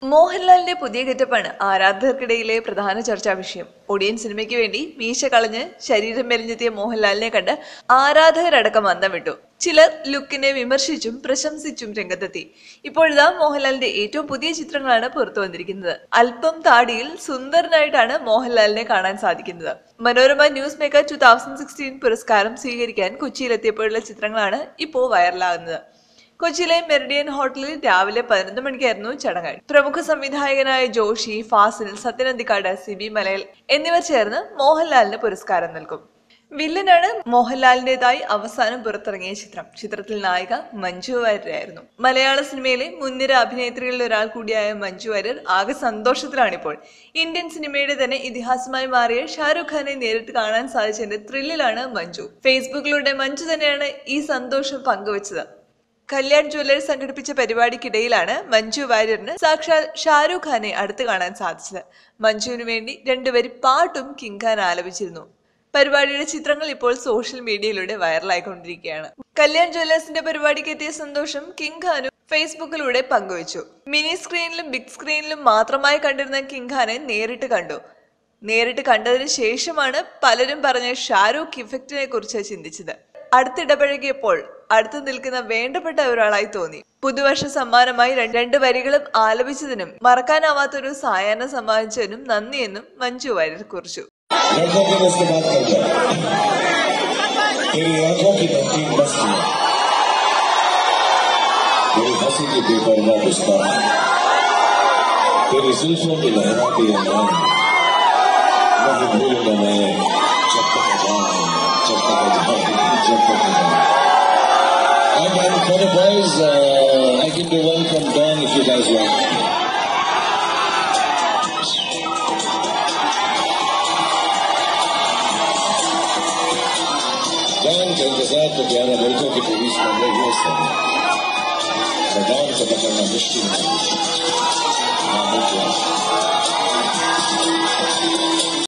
മോഹൻലാലിന്റെ പുതിയ ഗെറ്റപ്പാണ് ആരാധകർക്കിടയിലെ പ്രധാന ചർച്ചാ വിഷയം ഒടിയൻ സിനിമയ്ക്ക് വേണ്ടി മീശ കളഞ്ഞ് ശരീരം മെലിഞ്ഞെത്തിയ മോഹൻലാലിനെ കണ്ട് ആരാധകരടക്കം അന്തം വിട്ടു ചിലർ ലുക്കിനെ വിമർശിച്ചും പ്രശംസിച്ചും രംഗത്തെത്തി ഇപ്പോഴിതാ മോഹൻലാലിന്റെ ഏറ്റവും പുതിയ ചിത്രങ്ങളാണ് പുറത്തു വന്നിരിക്കുന്നത് അല്പം താടിയിൽ സുന്ദരനായിട്ടാണ് മോഹൻലാലിനെ കാണാൻ സാധിക്കുന്നത് Manorama news maker two thousand sixteen പുരസ്കാരം സ്വീകരിക്കാൻ കൊച്ചിയിലെത്തിയപ്പോഴുള്ള ചിത്രങ്ങളാണ് ഇപ്പോൾ വൈറലാകുന്നത് കൊച്ചിയിലെ മെറിഡിയൻ ഹോട്ടലിൽ രാവിലെ പതിനൊന്ന് മണിക്കായിരുന്നു ചടങ്ങ് പ്രമുഖ സംവിധായകനായ ജോഷി ഫാസിൽ സത്യനന്ദിക്കാട് സിബി മലയൽ എന്നിവർ ചേർന്ന് മോഹൻലാലിന് പുരസ്കാരം നൽകും വില്ലനാണ് മോഹൻലാലിന്റേതായി അവസാനം പുറത്തിറങ്ങിയ ചിത്രം ചിത്രത്തിൽ നായിക മഞ്ജു വാര്യരായിരുന്നു മലയാള സിനിമയിലെ മുൻനിര അഭിനേത്രികളിൽ ഒരാൾ കൂടിയായ മഞ്ജു വാര്യർ ആകെ സന്തോഷത്തിലാണിപ്പോൾ ഇന്ത്യൻ സിനിമയുടെ തന്നെ ഇതിഹാസമായി മാറിയ ഷാരൂഖ് ഖാനെ നേരിട്ട് കാണാൻ സാധിച്ചതിന്റെ ത്രില്ലിലാണ് മഞ്ജു ഫേസ്ബുക്കിലൂടെ മഞ്ജു തന്നെയാണ് ഈ സന്തോഷം പങ്കുവച്ചത് കല്യാൺ ജ്വല്ലേഴ്സ് സംഘടിപ്പിച്ച പരിപാടിക്കിടയിലാണ് മഞ്ജു വാര്യറിന് സാക്ഷാൽ ഷാരൂഖ് ഖാനെ അടുത്ത് കാണാൻ സാധിച്ചത് മഞ്ജുവിന് വേണ്ടി രണ്ടുപേരി പാട്ടും കിങ് ഖാൻ ആലപിച്ചിരുന്നു പരിപാടിയുടെ ചിത്രങ്ങൾ ഇപ്പോൾ സോഷ്യൽ മീഡിയയിലൂടെ വൈറലായിക്കൊണ്ടിരിക്കുകയാണ് കല്യാൺ ജ്വല്ലേഴ്സിന്റെ പരിപാടിക്ക് എത്തിയ സന്തോഷം കിങ് ഖാനും ഫേസ്ബുക്കിലൂടെ പങ്കുവച്ചു മിനി സ്ക്രീനിലും ബിഗ് സ്ക്രീനിലും മാത്രമായി കണ്ടിരുന്ന കിങ് ഖാനെ നേരിട്ട് കണ്ടു നേരിട്ട് കണ്ടതിന് ശേഷമാണ് പലരും പറഞ്ഞ ഷാരൂഖ് ഇഫക്റ്റിനെ കുറിച്ച് ചിന്തിച്ചത് അടുത്തിടപഴകിയപ്പോൾ അടുത്ത് നിൽക്കുന്ന വേണ്ടപ്പെട്ട ഒരാളായി തോന്നി പുതുവർഷ സമ്മാനമായി രണ്ട് രണ്ട് വരികളും ആലപിച്ചതിനും മറക്കാനാവാത്തൊരു സായാഹ്നം സമ്മാനിച്ചതിനും നന്ദിയെന്നും മഞ്ജു വാര്യർ കുറിച്ചു लड़कों के बस की बात कर तेरी आंखों की रंगीन मस्ती तेरी हंसी की बेपरवाह मुस्कान तेरी जुल्फों की लहराती अंदाज नहीं भूलूंगा मैं जब तक जाए जब तक जाए जब तक जाए And, and for the boys, uh, I give you welcome Don if you guys want. Don के इंतजार तो ग्यारह लड़कों के पुलिस में ये सब डॉन को पकड़ना मुश्किल है